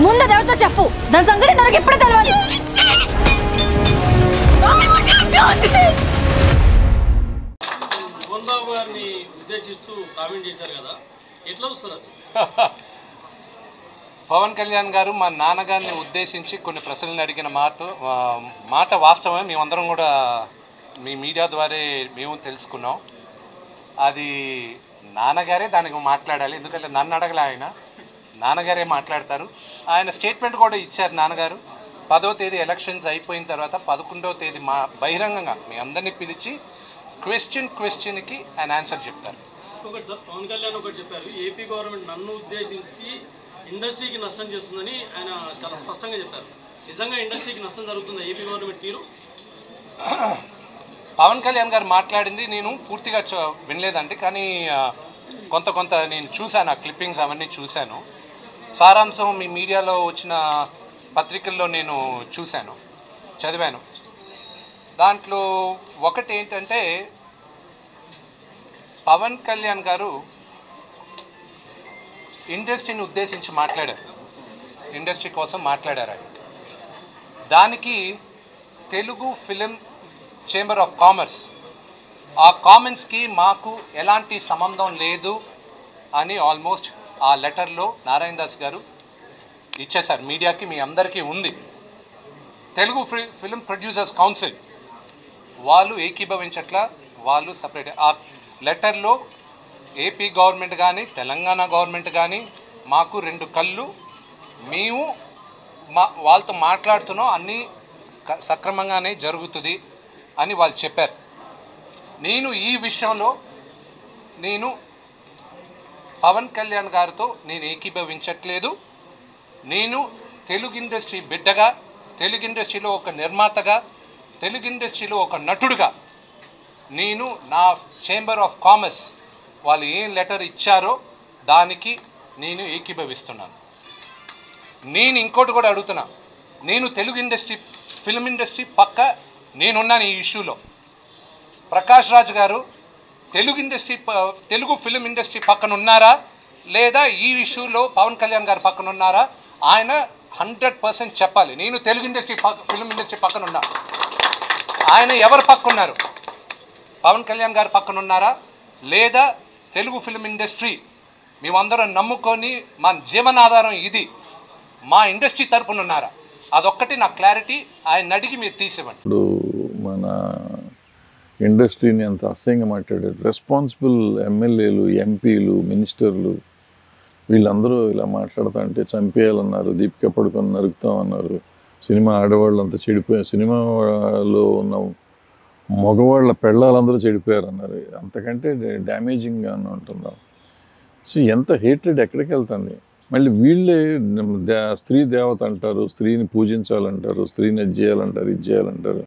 ముందు అది ఎవరితో చెప్పు దాని సంగతి నాకు ఎప్పుడు తెలియాలి మోహన్ బాబు గారిని ఉద్దేశిస్తూ కామెంట్ చేశారు కదా ఎట్లా చూస్తారు అది పవన్ కళ్యాణ్ గారు మా నాన్నగారిని ఉద్దేశించి కొన్ని ప్రశ్నలు అడిగిన మాట ఆ, మాట వాస్తవమే మేమందరం కూడా మీ మీడియా ద్వారా మేము తెలుసుకున్నాం అది నాన్నగారే దానికి మాట్లాడాలి ఎందుకంటే నన్ను అడగలే ఆయన నాన్నగారే మాట్లాడతారు ఆయన స్టేట్మెంట్ కూడా ఇచ్చారు నాన్నగారు పదో తేదీ ఎలక్షన్స్ అయిపోయిన తర్వాత పదకొండవ తేదీ మా బహిరంగంగా మీ అందరినీ పిలిచి క్వశ్చన్ క్వశ్చన్కి ఆయన ఆన్సర్ చెప్తారు ఒకటి సార్ పవన్ కళ్యాణ్ ఒకటి చెప్పారు ఏపీ గవర్నమెంట్ నన్ను ఉద్దేశించి ఇండస్ట్రీకి నష్టం చేస్తుందని ఆయన చాలా స్పష్టంగా చెప్పారు నిజంగా ఇండస్ట్రీకి నష్టం జరుగుతుందా ఏపీ గవర్నమెంట్ తీరు పవన్ కళ్యాణ్ గారు మాట్లాడింది నేను పూర్తిగా చ- వినలేదండి కానీ ఆ, కొంత కొంత నేను చూశాను ఆ క్లిప్పింగ్స్ అవన్నీ చూశాను సారాంశం మీ మీడియాలో వచ్చిన పత్రికల్లో నేను చూశాను చదివాను దాంట్లో ఒకటి ఏంటంటే పవన్ కళ్యాణ్ గారు ఇండస్ట్రీని ఉద్దేశించి మాట్లాడారు ఇండస్ట్రీ కోసం మాట్లాడారు ఆయన దానికి Telugu film chamber of commerce ఆ కామెంట్స్కి మాకు ఎలాంటి సంబంధం లేదు అని ఆల్మోస్ట్ ఆ లెటర్లో నారాయణ దాస్ గారు ఇచ్చేశారు మీడియాకి మీ అందరికీ ఉంది తెలుగు ఫి- ఫిలిం ప్రొడ్యూసర్స్ కౌన్సిల్ వాళ్ళు ఏకీభవించట్ల వాళ్ళు సపరేట్ ఆ లెటర్లో ఏపీ గవర్నమెంట్ కానీ తెలంగాణ గవర్నమెంట్ కానీ మాకు రెండు కళ్ళు మేము మా వాళ్ళతో మాట్లాడుతున్నాం అన్నీ క- సక్రమంగానే జరుగుతుంది అని వాళ్ళు చెప్పారు నేను ఈ విషయంలో నేను పవన్ కళ్యాణ్ గారితో నేను ఏకీభవించట్లేదు నేను తెలుగు ఇండస్ట్రీ బిడ్డగా తెలుగు ఇండస్ట్రీలో ఒక నిర్మాతగా తెలుగు ఇండస్ట్రీలో ఒక నటుడుగా నేను నా చేంబర్ ఆఫ్ కామర్స్ వాళ్ళు ఏం లెటర్ ఇచ్చారో దానికి నేను ఏకీభవిస్తున్నాను నేను ఇంకోటి కూడా అడుగుతున్నా నేను తెలుగు ఇండస్ట్రీ ఫిల్మ్ ఇండస్ట్రీ పక్క నేనున్నాను ఈ ఇష్యూలో ప్రకాష్ రాజ్ గారు తెలుగు ఇండస్ట్రీ ప- తెలుగు ఫిల్మ్ ఇండస్ట్రీ పక్కన ఉన్నారా లేదా ఈ ఇష్యూలో పవన్ కళ్యాణ్ గారు పక్కన ఉన్నారా ఆయన హండ్రెడ్ పర్సెంట్ చెప్పాలి నేను తెలుగు ఇండస్ట్రీ పక్క ఫిల్మ్ ఇండస్ట్రీ పక్కన ఉన్నా ఆయన ఎవరు పక్క ఉన్నారు పవన్ కళ్యాణ్ గారు పక్కన ఉన్నారా లేదా తెలుగు ఫిల్మ్ ఇండస్ట్రీ మేమందరం నమ్ముకొని మా జీవనాధారం ఇది మా ఇండస్ట్రీ తరపున ఉన్నారా అదొక్కటి నా క్లారిటీ ఆయన అడిగి మీరు తీసివ్వండి ఇప్పుడు మన ఇండస్ట్రీని అంత అసహ్యంగా మాట్లాడారు రెస్పాన్సిబుల్ ఎమ్మెల్యేలు ఎంపీలు మినిస్టర్లు వీళ్ళందరూ ఇలా మాట్లాడుతా అంటే చంపేయాలన్నారు దీపిక పడుకొని నరుకుతామన్నారు సినిమా ఆడవాళ్ళు అంతా చెడిపోయారు సినిమాలో ఉన్న మగవాళ్ళ పెళ్ళాలందరూ చెడిపోయారు అన్నారు అంతకంటే డ్యామేజింగ్గా ఉంటున్నాం సో ఎంత హేట్రెడ్ ఎక్కడికి వెళ్తుంది మళ్ళీ వీళ్ళే దే- స్త్రీ దేవత అంటారు స్త్రీని పూజించాలంటారు స్త్రీని అది చేయాలంటారు ఇది చేయాలంటారు